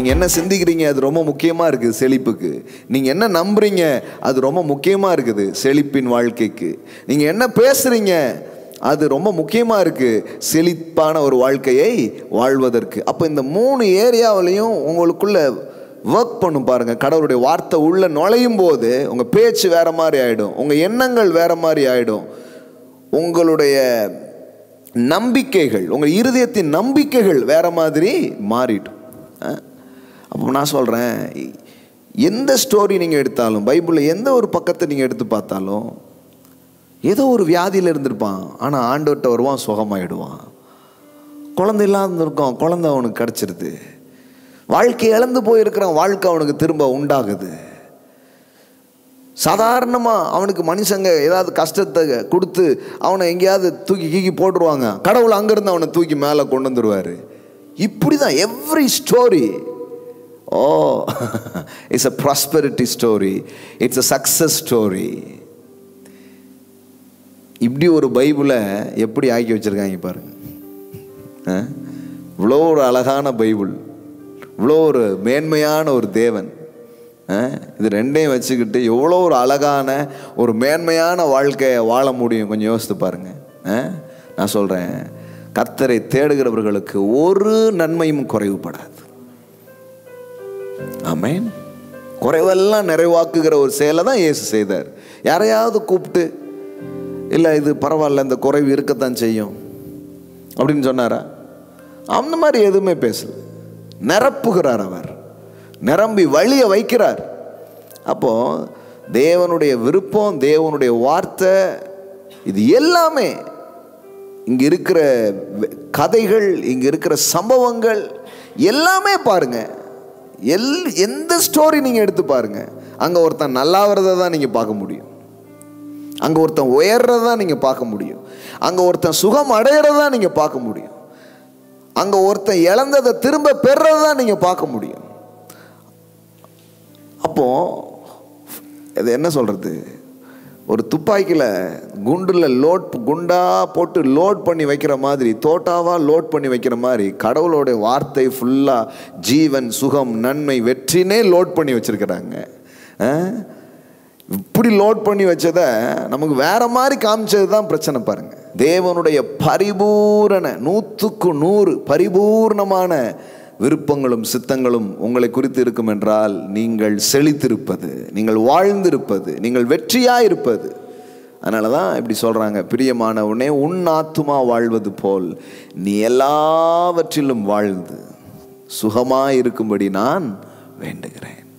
நீங்கள் என்ன சிந்திக்கிறீங்க அது ரொம்ப முக்கியமாக இருக்குது செழிப்புக்கு நீங்கள் என்ன நம்புறீங்க அது ரொம்ப முக்கியமாக இருக்குது செழிப்பின் வாழ்க்கைக்கு நீங்கள் என்ன பேசுகிறீங்க அது ரொம்ப முக்கியமாக இருக்குது செழிப்பான ஒரு வாழ்க்கையை வாழ்வதற்கு அப்போ இந்த மூணு ஏரியாவிலையும் உங்களுக்குள்ள ஒர்க் பண்ணும் பாருங்கள் கடவுளுடைய வார்த்தை உள்ள நுழையும் போது உங்கள் பேச்சு வேற மாதிரி ஆகிடும் உங்கள் எண்ணங்கள் வேற மாதிரி ஆகிடும் உங்களுடைய நம்பிக்கைகள் உங்கள் இருதயத்தின் நம்பிக்கைகள் வேற மாதிரி மாறிடும் அஹ். அப்போ நான் சொல்கிறேன் எந்த ஸ்டோரி நீங்கள் எடுத்தாலும் பைபிளில் எந்த ஒரு பக்கத்தை நீங்கள் எடுத்து பார்த்தாலும் ஏதோ ஒரு வியாதியில் இருந்திருப்பான் ஆனால் ஆண்டவர்கிட்ட வருவான் சுகமாயிடுவான் குழந்தை இல்லாத இருந்திருக்கும் குழந்தை அவனுக்கு கிடச்சிருது வாழ்க்கை இழந்து போயிருக்கிறான் வாழ்க்கை அவனுக்கு திரும்ப உண்டாகுது சாதாரணமாக அவனுக்கு மனுஷங்க ஏதாவது கஷ்டத்தை கொடுத்து அவனை எங்கேயாவது தூக்கி கீக்கி போட்டுருவாங்க கடவுள் அங்கேருந்து அவனை தூக்கி மேலே கொண்டு வந்துருவார் இப்படி தான் every story oh it's a prosperity story it's a success story இப்படி ஒரு பைபிளை எப்படி ஆக்கி வச்சுருக்காங்க பாருங்க ஆ? இவ்வளோ ஒரு அழகான பைபிள் இவ்வளோ ஒரு மேன்மையான ஒரு தேவன் ஆ? இது ரெண்டையும் வச்சுக்கிட்டு எவ்வளோ ஒரு அழகான ஒரு மேன்மையான வாழ்க்கையை வாழ முடியும் கொஞ்சம் யோசித்து பாருங்க ஆ? நான் சொல்கிறேன் கர்த்தரை தேடுகிறவர்களுக்கு ஒரு நன்மையும் குறைவுபடாது ஆமென் குறைவெல்லாம் நிறைவாக்குகிற ஒரு செயலை தான் இயேசு செய்தார் யாரையாவது கூப்பிட்டு இல்லை இது பரவாயில்ல இந்த குறைவு இருக்கத்தான் செய்யும் அப்படின்னு சொன்னாரா அந்த மாதிரி எதுவுமே பேசல நிரப்புகிறார் அவர் நிரம்பி வழிய வைக்கிறார் அப்போ தேவனுடைய விருப்பம் தேவனுடைய வார்த்தை இது எல்லாமே இங்க இருக்கிற வெ- கதைகள் இங்க இருக்கிற சம்பவங்கள் எல்லாமே பாருங்க எல் எந்த ஸ்டோரி நீங்க எடுத்து பாருங்க அங்க ஒருத்தன் நல்லா வரதை தான் நீங்க பார்க்க முடியும் அங்க ஒருத்தன் உயர்றதை தான் நீங்க பார்க்க முடியும் அங்க ஒருத்தன் சுகம் அடையிறதா நீங்க பார்க்க முடியும் அங்க ஒருத்தன் இழந்ததை திரும்ப பெறதை தான் நீங்க பார்க்க முடியும் அப்போ இது என்ன சொல்றது ஒரு துப்பாக்கியில் குண்டில் லோட் குண்டா போட்டு லோட் பண்ணி வைக்கிற மாதிரி தோட்டாவா லோட் பண்ணி வைக்கிற மாதிரி கடவுளோடைய வார்த்தை ஃபுல்லாக ஜீவன் சுகம் நன்மை வெற்றினே லோட் பண்ணி வச்சிருக்கிறாங்க ஆ? இப்படி லோட் பண்ணி வச்சதை நமக்கு வேற மாதிரி காமிச்சது தான் பிரச்சனை பாருங்க தேவனுடைய பரிபூரண நூற்றுக்கு நூறு பரிபூர்ணமான விருப்பங்களும் சித்தங்களும் உங்களை குறித்து இருக்கும் என்றால் நீங்கள் செழித்திருப்பது நீங்கள் வாழ்ந்திருப்பது நீங்கள் வெற்றியாயிருப்பது அதனால தான் இப்படி சொல்கிறாங்க பிரியமானவனே உன் ஆத்துமா வாழ்வது போல் நீ எல்லாவற்றிலும் வாழ்ந்து சுகமாக இருக்கும்படி நான் வேண்டுகிறேன்